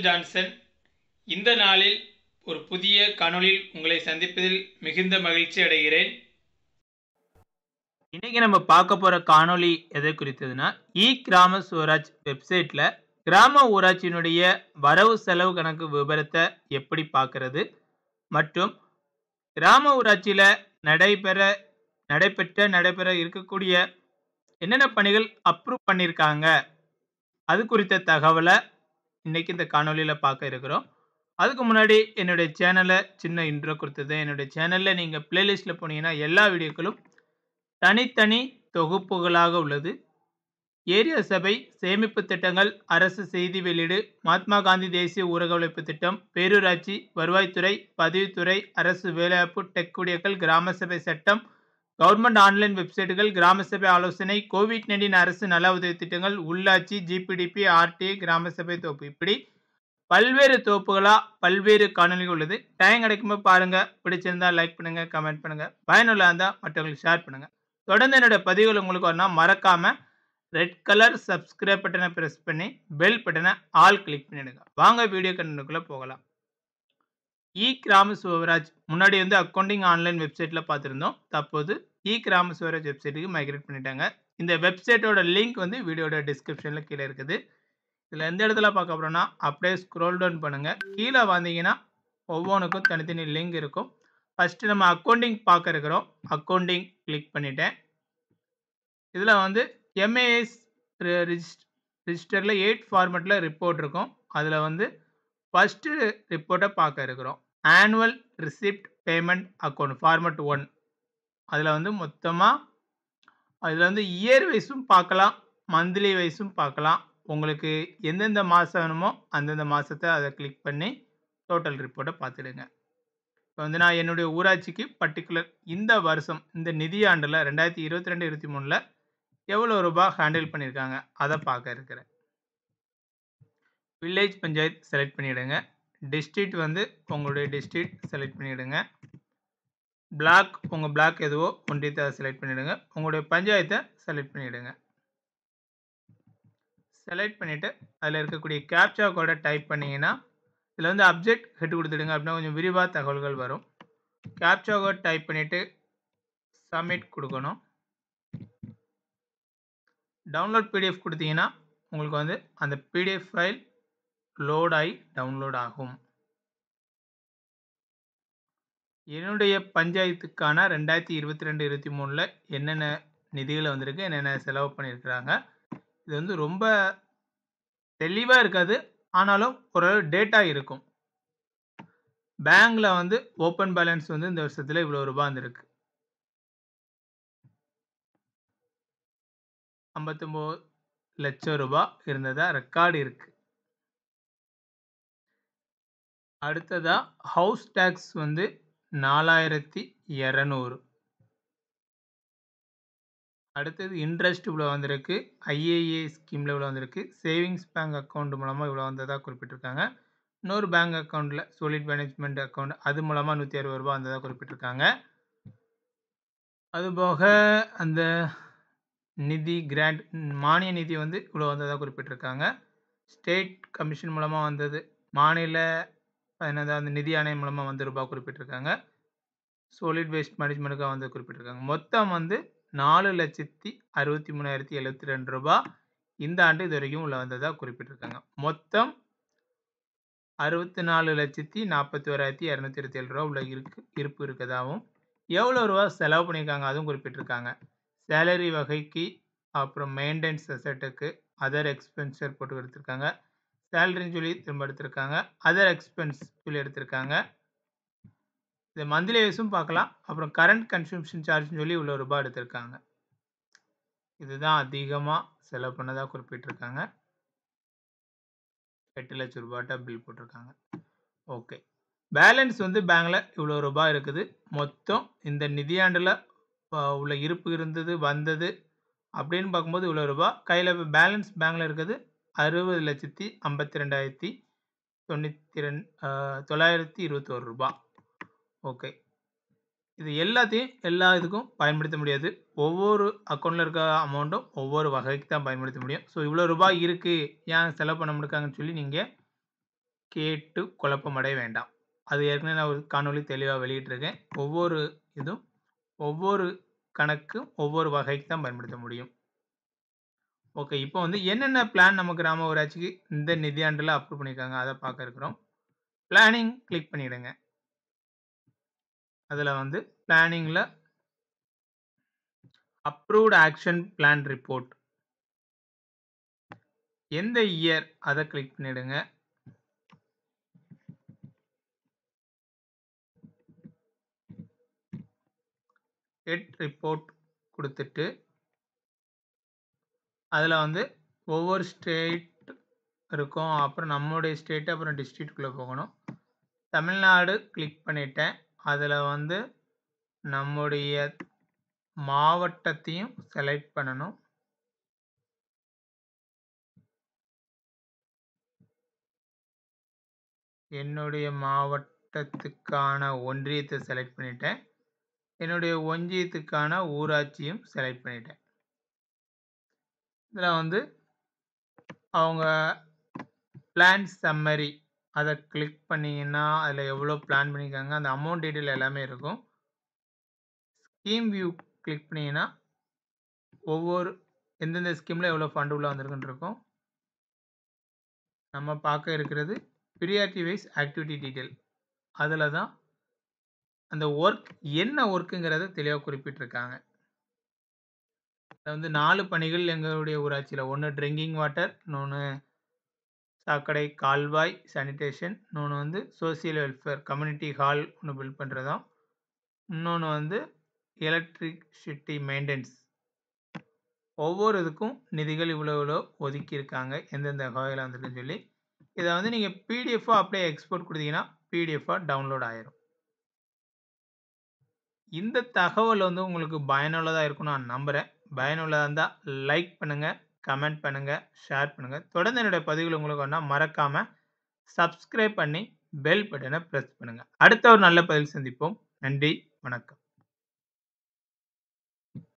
Michael Johnson இந்த நாளில் ஒரு புதிய காணொளியில் உங்களை சந்திப்பதில் மிகுந்த மகிழ்ச்சி அடைகிறேன் இன்னைக்கு நம்ம பார்க்க போற காணொளி எதை குறித்ததுன்னா இ கிராம ஸ்வராஜ் வெப்சைட்ல கிராம ஊராட்சியினுடைய வரவு செலவு கணக்கு விவரத்தை எப்படி பார்க்கறது மற்றும் கிராம ஊராட்சியில நடைபெற நடைபெற்ற நடைபெற இருக்கக்கூடிய என்னென்ன பணிகள் அப்ரூவ் பண்ணியிருக்காங்க அது குறித்த தகவலை இன்னைக்கு இந்த காணொளியில் பார்க்க இருக்கிறோம் அதுக்கு முன்னாடி என்னுடைய சேனலை சின்ன இன்ட்ரோ கொடுத்தது என்னுடைய சேனலில் நீங்கள் பிளேலிஸ்ட்டில் போனீங்கன்னா எல்லா வீடியோக்களும் தனித்தனி தொகுப்புகளாக உள்ளது ஏரியா சபை சேமிப்பு திட்டங்கள் அரசு செய்தி வெளியீடு மகாத்மா காந்தி தேசிய ஊரக உழைப்பு திட்டம் பேரூராட்சி வருவாய்த்துறை பதிவுத்துறை அரசு வேலைவாய்ப்பு டெக் குடியக்கள் கிராம சபை சட்டம் கவர்மெண்ட் ஆன்லைன் வெப்சைட்டுகள் கிராம சபை ஆலோசனை கோவிட் நைன்டீன் அரசு நல உதவி திட்டங்கள் உள்ளாட்சி ஜிபிடிபி ஆர்டிஐ கிராம சபை தொகுப்பு இப்படி பல்வேறு தொகுப்புகளா பல்வேறு காணொலிகள் உள்ளது டைம் கிடைக்கும்போது பாருங்க பிடிச்சிருந்தா லைக் பண்ணுங்க கமெண்ட் பண்ணுங்க பயனுள்ள இருந்தா மற்றவங்களுக்கு ஷேர் பண்ணுங்க தொடர்ந்து என்னோட பதிவுகள் உங்களுக்கு வரணும் மறக்காம ரெட் கலர் சப்ஸ்கிரைப் பட்டனை ப்ரெஸ் பண்ணி பெல் பட்டனை ஆல் கிளிக் பண்ணிடுங்க வாங்க வீடியோ கண்டனுக்குள்ள போகலாம் இ கிராம சுவராஜ் முன்னாடி வந்து அக்கௌண்டிங் ஆன்லைன் வெப்சைட்டில் பார்த்துருந்தோம் தற்போது இ கிராம சுவராஜ் வெப்சைட்டுக்கு மைக்ரேட் பண்ணிட்டாங்க இந்த வெப்சைட்டோட லிங்க் வந்து வீடியோட டிஸ்கிரிப்ஷனில் கீழே இருக்குது இதில் எந்த இடத்துல பார்க்க போகிறோன்னா அப்படியே ஸ்க்ரோல் டவுன் பண்ணுங்கள் கீழே வந்தீங்கன்னா ஒவ்வொன்றுக்கும் தனித்தனி லிங்க் இருக்கும் ஃபஸ்ட்டு நம்ம அக்கௌண்டிங் பார்க்க இருக்கிறோம் அக்கௌண்டிங் கிளிக் பண்ணிட்டேன் இதில் வந்து எம்ஏஎஸ் ரிஜிஸ்ட் ரிஜிஸ்டரில் எயிட் ஃபார்மெட்டில் ரிப்போர்ட் இருக்கும் அதில் வந்து ஃபஸ்ட்டு ரிப்போர்ட்டை பார்க்க இருக்கிறோம் annual receipt payment account format one அதில் வந்து மொத்தமாக அதில் வந்து இயர் வைஸும் பார்க்கலாம் மந்த்லி வைஸும் பார்க்கலாம் உங்களுக்கு எந்தெந்த மாதம் வேணுமோ அந்தந்த மாதத்தை அதை கிளிக் பண்ணி டோட்டல் ரிப்போர்ட்டை பார்த்துடுங்க இப்போ வந்து நான் என்னுடைய ஊராட்சிக்கு பர்டிகுலர் இந்த வருஷம் இந்த நிதியாண்டில் ரெண்டாயிரத்தி இருபத்தி ரெண்டு இருபத்தி மூணில் எவ்வளோ ரூபாய் ஹேண்டில் பண்ணியிருக்காங்க அதை பார்க்க இருக்கிறேன் வில்லேஜ் பஞ்சாயத்து செலக்ட் பண்ணிவிடுங்க டிஸ்ட்ரிக்ட் வந்து உங்களுடைய டிஸ்ட்ரிக்ட் செலக்ட் பண்ணிவிடுங்க பிளாக் உங்கள் பிளாக் எதுவோ ஒன்றியத்தை செலக்ட் பண்ணிவிடுங்க உங்களுடைய பஞ்சாயத்தை செலக்ட் பண்ணிவிடுங்க செலக்ட் பண்ணிவிட்டு அதில் இருக்கக்கூடிய கேப்சா கோடை டைப் பண்ணிங்கன்னா இதில் வந்து அப்ஜெக்ட் ஹெட் கொடுத்துடுங்க அப்படின்னா கொஞ்சம் விரிவாக தகவல்கள் வரும் கேப்சா கோட் டைப் பண்ணிவிட்டு சப்மிட் கொடுக்கணும் டவுன்லோட் பிடிஎஃப் கொடுத்தீங்கன்னா உங்களுக்கு வந்து அந்த பிடிஎஃப் ஃபைல் லோட் ஆகி டவுன்லோட் ஆகும் என்னுடைய பஞ்சாயத்துக்கான ரெண்டாயிரத்தி இருபத்தி ரெண்டு இருபத்தி மூணில் என்னென்ன நிதிகள் வந்திருக்கு என்னென்ன செலவு பண்ணியிருக்கிறாங்க இது வந்து ரொம்ப தெளிவாக இருக்காது ஆனாலும் ஒரு டேட்டா இருக்கும் பேங்க்கில் வந்து ஓப்பன் பேலன்ஸ் வந்து இந்த வருஷத்தில் இவ்வளோ ரூபா வந்திருக்கு ஐம்பத்தொம்போது லட்சம் ரூபாய் இருந்ததா ரெக்கார்டு இருக்கு அடுத்ததா ஹவுஸ் டேக்ஸ் வந்து நாலாயிரத்தி இரநூறு அடுத்தது இன்ட்ரெஸ்ட் இவ்வளோ வந்திருக்கு ஐஏஏ ஸ்கீமில் இவ்வளோ வந்திருக்கு சேவிங்ஸ் பேங்க் அக்கௌண்ட் மூலமாக இவ்வளோ வந்ததாக குறிப்பிட்டிருக்காங்க இன்னொரு பேங்க் அக்கௌண்ட்டில் சோலிட் மேனேஜ்மெண்ட் அக்கௌண்ட் அது மூலமாக நூற்றி அறுபது ரூபா வந்ததாக குறிப்பிட்டிருக்காங்க அதுபோக அந்த நிதி கிராண்ட் மானிய நிதி வந்து இவ்வளோ வந்ததாக குறிப்பிட்டிருக்காங்க ஸ்டேட் கமிஷன் மூலமாக வந்தது மாநில என்னது அந்த நிதி ஆணையம் மூலமாக வந்து ரூபா குறிப்பிட்டிருக்காங்க சோலிட் வேஸ்ட் மேனேஜ்மெண்ட்டுக்காக வந்து குறிப்பிட்டிருக்காங்க மொத்தம் வந்து நாலு லட்சத்தி அறுபத்தி மூணாயிரத்தி எழுபத்தி ரெண்டு ரூபா இந்த ஆண்டு இது வரைக்கும் உள்ள வந்ததாக குறிப்பிட்டிருக்காங்க மொத்தம் அறுபத்தி நாலு லட்சத்தி நாற்பத்தி ஓராயிரத்தி இரநூத்தி இருபத்தி ஏழு ரூபா உள்ள இருக்கு இருப்பு இருக்கதாகவும் எவ்வளோ ரூபா செலவு பண்ணியிருக்காங்க அதுவும் குறிப்பிட்டிருக்காங்க சேலரி வகைக்கு அப்புறம் மெயின்டெனன்ஸ் அசட்டுக்கு அதர் எக்ஸ்பென்சர் போட்டு எடுத்திருக்காங்க சேலரின்னு சொல்லி திரும்ப எடுத்திருக்காங்க அதர் எக்ஸ்பென்ஸ் சொல்லி எடுத்திருக்காங்க இது மந்த்லி வைஸும் பார்க்கலாம் அப்புறம் கரண்ட் கன்சூம்ஷன் சார்ஜ்னு சொல்லி இவ்வளோ ரூபாய் எடுத்திருக்காங்க இதுதான் அதிகமாக செலவு பண்ணதாக குறிப்பிட்டிருக்காங்க எட்டு லட்சம் ரூபாய்ட்ட பில் போட்டிருக்காங்க ஓகே பேலன்ஸ் வந்து பேங்கில் இவ்வளோ ரூபாய் இருக்குது மொத்தம் இந்த நிதியாண்டில் உள்ள இருப்பு இருந்தது வந்தது அப்படின்னு பார்க்கும்போது இவ்வளோ ரூபாய் கையில் பேலன்ஸ் பேங்கில் இருக்குது அறுபது லட்சத்தி ஐம்பத்தி ரெண்டாயிரத்தி தொண்ணூற்றி ரெண்டு தொள்ளாயிரத்தி இருபத்தோரு ரூபா ஓகே இது எல்லாத்தையும் எல்லா இதுக்கும் பயன்படுத்த முடியாது ஒவ்வொரு அக்கௌண்ட்டில் இருக்க அமௌண்ட்டும் ஒவ்வொரு வகைக்கு தான் பயன்படுத்த முடியும் ஸோ இவ்வளோ ரூபாய் இருக்குது ஏன் செலவு பண்ண முடியாங்கன்னு சொல்லி நீங்கள் கேட்டு குழப்பமடைய வேண்டாம். அது ஏற்கனவே நான் ஒரு காணொளி தெளிவா வெளியிட்டிருக்கேன். ஒவ்வொரு இதும் ஒவ்வொரு கணக்கும் ஒவ்வொரு வகைக்கு தான் பயன்படுத்த முடியும். ஓகே. இப்போ வந்து என்னென்ன பிளான் நம்ம கிராம ஊராட்சிக்கு இந்த நிதியாண்டுல அப்ரூவ் பண்ணியிருக்காங்க, அத பார்க்க இருக்கிறோம். பிளானிங் கிளிக் பண்ணிடுங்க. அதுல வந்து பிளானிங்ல அப்ரூவ்ட் ஆக்ஷன் பிளான் ரிப்போர்ட். எந்த இயர் அத கிளிக் பண்ணிடுங்க. கெட் ரிப்போர்ட் குடுத்துட்டு அதுல வந்து ஒவ்வொரு ஸ்டேட் இருக்கும். அப்புறம் நம்முடைய ஸ்டேட் அப்புறம் டிஸ்ட்ரிக்ட்குள்ள போகணும். தமிழ்நாடு கிளிக் பண்ணிட்டேன். அதுல வந்து நம்முடைய மாவட்டத்தையும் செலக்ட் பண்ணணும். என்னுடைய மாவட்டத்துக்கான ஒன்றியத்த செலக்ட் பண்ணிட்டேன். என்னுடைய ஒன்றியத்துக்கான ஊராட்சியும் செலக்ட் பண்ணிட்டேன். இதுல வந்து அவங்க பிளான் சம்மரி அத கிளிக் பண்ணீங்கன்னா, அதுல எவ்வளோ பிளான் பண்ணியிருக்காங்க, அந்த அமௌண்ட் டீட்டெயில் எல்லாமே இருக்கும். ஸ்கீம் வியூ கிளிக் பண்ணீங்கன்னா, ஒவ்வொரு எந்தெந்த ஸ்கீம்ல எவ்வளோ ஃபண்ட் உள்ள வந்திருக்குன்னு இருக்கும். நம்ம பார்க்க இருக்கிறது பிரியாரிட்டி வைஸ் ஆக்டிவிட்டி டீட்டெயில். அதுல தான் அந்த வொர்க் என்ன வொர்க்குங்கிறத தெளிவா குறிப்பிட்டிருக்காங்க. அதுல வந்து 4 பணிகள் எங்களுடைய ஊராட்சியில. ஒண்ணு ட்ரிங்கிங் வாட்டர், இன்னொன்னு சாக்கடை, கால்வாய், சானிடேஷன், இன்னொன்னு வந்து சோசியல் வெல்ஃபேர் கம்யூனிட்டி ஹால் ஒண்ணு பில்ட் பண்றதாம். இன்னொன்னு வந்து எலக்ட்ரிசிட்டி மெயின்டனன்ஸ். ஒவ்வொரு இதுக்கும் நிதிகள் இவ்வளோ இவ்வளோ ஒதுக்கியிருக்காங்க. எந்தெந்த வகையில வந்திருக்குன்னு சொல்லி. இத வந்து நீங்க பிடிஎஃப்பா அப்படியே எக்ஸ்போர்ட் குடுத்தீங்கன்னா, பிடிஎஃப்பா டவுன்லோட் ஆயிரும். இந்த தகவல் வந்து உங்களுக்கு பயனுள்ளதா இருக்கும்னு நான் நம்புறேன். பயனுள்ளதா இருந்தா லைக் பண்ணுங்க, கமெண்ட் பண்ணுங்க, ஷேர் பண்ணுங்க. தொடர்ந்து என்னுடைய பதிவுகள் உங்களுக்கு வேணும்னா மறக்காம சப்ஸ்கிரைப் பண்ணி பெல் பட்டன பிரஸ் பண்ணுங்க. அடுத்த ஒரு நல்ல பதிவில் சந்திப்போம். நன்றி, வணக்கம்.